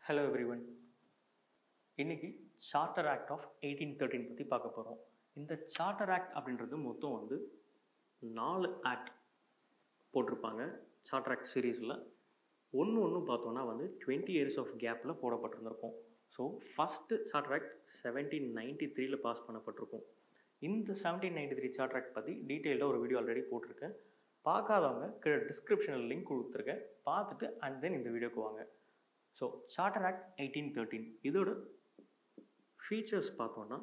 hello everyone இன்னைக்கு charter act of eighteen thirteen பற்றி பார்க்க போகிறோம் இந்த சார்ட்டர் ஆக்ட் அப்படின்றது மொத்தம் வந்து நாலு ஆக்ட் போட்டிருப்பாங்க சார்ட்டர் ஆக்ட் சீரீஸில் ஒன்று ஒன்று பார்த்தோன்னா வந்து டுவெண்ட்டி இயர்ஸ் ஆஃப் கேப்பில் போடப்பட்டிருந்திருக்கும் so first charter act seventeen ninety த்ரீல பாஸ் பண்ணப்பட்டிருக்கும் இந்த seventeen ninety three charter act பற்றி டீட்டெயிலாக ஒரு வீடியோ ஆல்ரெடி போட்டிருக்கேன் பார்க்காதவங்க கீழே டிஸ்கிரிப்ஷனில் லிங்க் கொடுத்துருக்கேன் பார்த்துட்டு அண்ட் தென் இந்த வீடியோக்கு வாங்க so charter act eighteen thirteen இதோட ஃபீச்சர்ஸ் பார்த்தோன்னா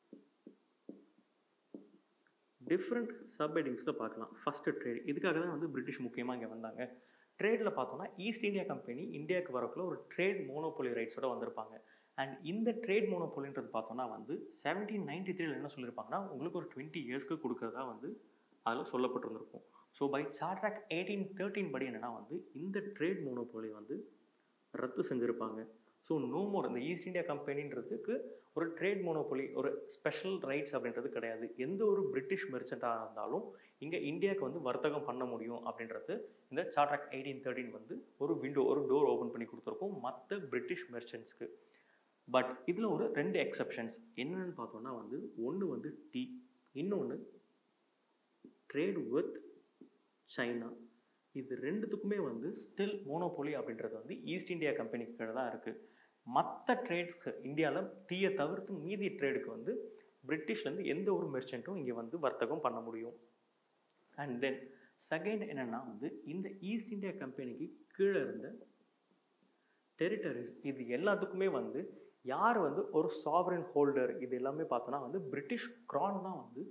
டிஃப்ரெண்ட் சப்ஹெட்டிங்ஸில் பார்க்கலாம் ஃபஸ்ட்டு ட்ரேட் இதுக்காக தான் வந்து பிரிட்டிஷ் முக்கியமாக இங்கே வந்தாங்க ட்ரேடில் பார்த்தோன்னா ஈஸ்ட் இந்தியா கம்பெனி இந்தியாவுக்கு வரக்குள்ள ஒரு ட்ரேட் மோனோபோலி ரைட்ஸோட வந்திருப்பாங்க அண்ட் இந்த ட்ரேட் மோனோபோலின்றது பார்த்தோன்னா வந்து செவன்டீன் நைன்டி த்ரீல என்ன சொல்லியிருப்பாங்கன்னா உங்களுக்கு ஒரு டுவெண்ட்டி இயர்ஸ்க்கு கொடுக்கறதா வந்து அதில் சொல்லப்பட்டிருந்திருக்கும் so by charter act eighteen thirteen படி என்னென்னா வந்து இந்த ட்ரேட் மோனோபோலி வந்து ரத்து செஞ்சுருப்பாங்க ஸோ நோ மோர் இந்த ஈஸ்ட் இந்தியா கம்பெனின்றதுக்கு ஒரு ட்ரேட் மோனோபொலி ஒரு ஸ்பெஷல் ரைட்ஸ் அப்படின்றது கிடையாது எந்த ஒரு பிரிட்டிஷ் மெர்ச்சண்ட்டாக இருந்தாலும் இங்கே இந்தியாவுக்கு வந்து வர்த்தகம் பண்ண முடியும் அப்படின்றது இந்த சார்ட் ஆக்ட் எயிட்டீன் தேர்ட்டின் வந்து ஒரு விண்டோ ஒரு டோர் ஓப்பன் பண்ணி கொடுத்துருக்கோம் மற்ற பிரிட்டிஷ் மெர்ச்சன்ட்ஸ்க்கு பட் இதில் ஒரு ரெண்டு எக்ஸப்ஷன்ஸ் என்னென்னு பார்த்தோன்னா வந்து ஒன்று வந்து டீ இன்னொன்று ட்ரேட் வித் சைனா இது ரெண்டுத்துக்குமே வந்து ஸ்டில் மோனோபோலி அப்படின்றது வந்து ஈஸ்ட் இந்தியா கம்பெனிக்கு கீழே தான் இருக்குது மற்ற ட்ரேட்ஸ்க்கு இந்தியாவில் டீயை தவிர்த்து மீதி ட்ரேடுக்கு வந்து பிரிட்டிஷ்லேருந்து எந்த ஒரு மெர்ச்சண்ட்டும் இங்கே வந்து வர்த்தகம் பண்ண முடியும் அண்ட் தென் செகண்ட் என்னென்னா வந்து இந்த ஈஸ்ட் இந்தியா கம்பெனிக்கு கீழே இருந்த டெரிட்டரிஸ் இது எல்லாத்துக்குமே வந்து யார் வந்து ஒரு சாவரன் ஹோல்டர் இது எல்லாமே பார்த்தோன்னா வந்து பிரிட்டிஷ் க்ரான் தான் வந்து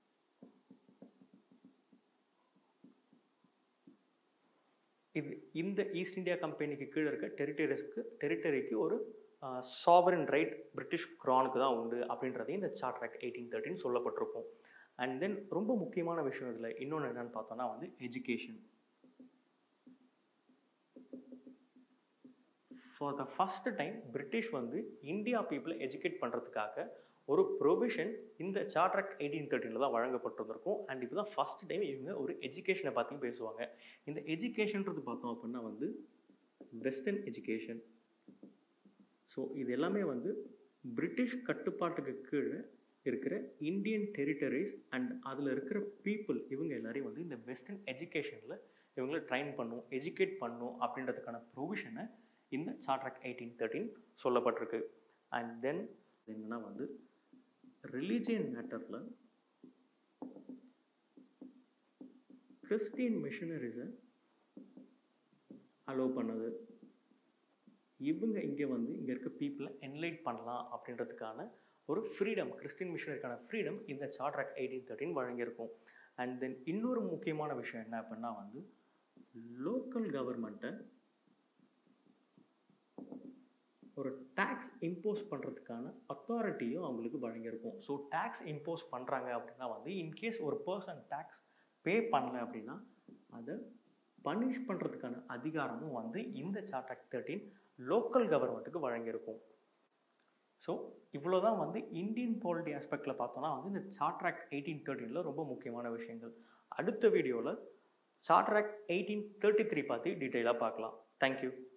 இது இந்த ஈஸ்ட் இந்தியா கம்பெனிக்கு கீழே இருக்க டெரிட்டரிஸ்க்கு டெரிட்டரிக்கு ஒரு சாவரன் ரைட் பிரிட்டிஷ் க்ரானுக்கு தான் உண்டு அப்படின்றதையும் இந்த சார்ட் ஆக்ட் எயிட்டீன் தேர்ட்டின் சொல்லப்பட்டிருக்கும் அண்ட் தென் ரொம்ப முக்கியமான விஷயம் இதில் இன்னொன்று என்னன்னு பார்த்தோன்னா வந்து education for the first time British வந்து இந்தியா பீப்புளை எஜுகேட் பண்ணுறதுக்காக ஒரு ப்ரொவிஷன் இந்த சார்ட் ஆக்ட் எயிட்டீன் தேர்ட்டினில் தான் வழங்கப்பட்டிருந்திருக்கும் அண்ட் இப்போ தான் ஃபஸ்ட் டைம் இவங்க ஒரு எஜுகேஷனை பற்றியும் பேசுவாங்க இந்த எஜுகேஷன்றது பார்த்தோம் அப்படின்னா வந்து வெஸ்டர்ன் எஜுகேஷன் ஸோ இது எல்லாமே வந்து பிரிட்டிஷ் கட்டுப்பாட்டுக்கு கீழே இருக்கிற இந்தியன் டெரிட்டரிஸ் அண்ட் அதில் இருக்கிற பீப்புள் இவங்க எல்லாரையும் வந்து இந்த வெஸ்டர்ன் எஜுகேஷனில் இவங்களை ட்ரைன் பண்ணும் எஜுகேட் பண்ணும் அப்படின்றதுக்கான ப்ரொவிஷனை இந்த சார்ட் ஆக்ட் எயிட்டீன் தேர்ட்டின் சொல்லப்பட்டிருக்கு அண்ட் தென் என்னன்னா வந்து ரிலீஜியன் மேட்டரில் கிறிஸ்டியன் மிஷனரிஸை அலோவ் பண்ணது இவங்க இங்கே வந்து இங்கே இருக்க பீப்புளை என்லைட் பண்ணலாம் அப்படின்றதுக்கான ஒரு ஃப்ரீடம் கிறிஸ்டின் மிஷனரிக்கான ஃப்ரீடம் இந்த சார்ட் ஆக்ட் எயிட்டீன் தேர்ட்டின் வழங்கியிருக்கும் அண்ட் தென் இன்னொரு முக்கியமான விஷயம் என்ன அப்படின்னா வந்து லோக்கல் கவர்மெண்ட்டை ஒரு டேக்ஸ் இம்போஸ் பண்ணுறதுக்கான அத்தாரிட்டியும் அவங்களுக்கு வழங்கியிருக்கும் ஸோ டேக்ஸ் இம்போஸ் பண்ணுறாங்க அப்படின்னா வந்து இன்கேஸ் ஒரு பர்சன் டேக்ஸ் பே பண்ணல அப்படின்னா அதை பனிஷ் பண்ணுறதுக்கான அதிகாரமும் வந்து இந்த சார்ட் ஆக்ட் தேர்ட்டின் லோக்கல் கவர்மெண்ட்டுக்கு வழங்கியிருக்கும் ஸோ இவ்வளோ தான் வந்து இந்தியன் பாலிட்டி ஆஸ்பெக்டில் பார்த்தோன்னா வந்து இந்த சார்ட் ஆக்ட் எயிட்டீன் தேர்ட்டீனில் ரொம்ப முக்கியமான விஷயங்கள் அடுத்த வீடியோவில் charter act eighteen thirty three பற்றி டீட்டெயிலாக பார்க்கலாம் தேங்க்யூ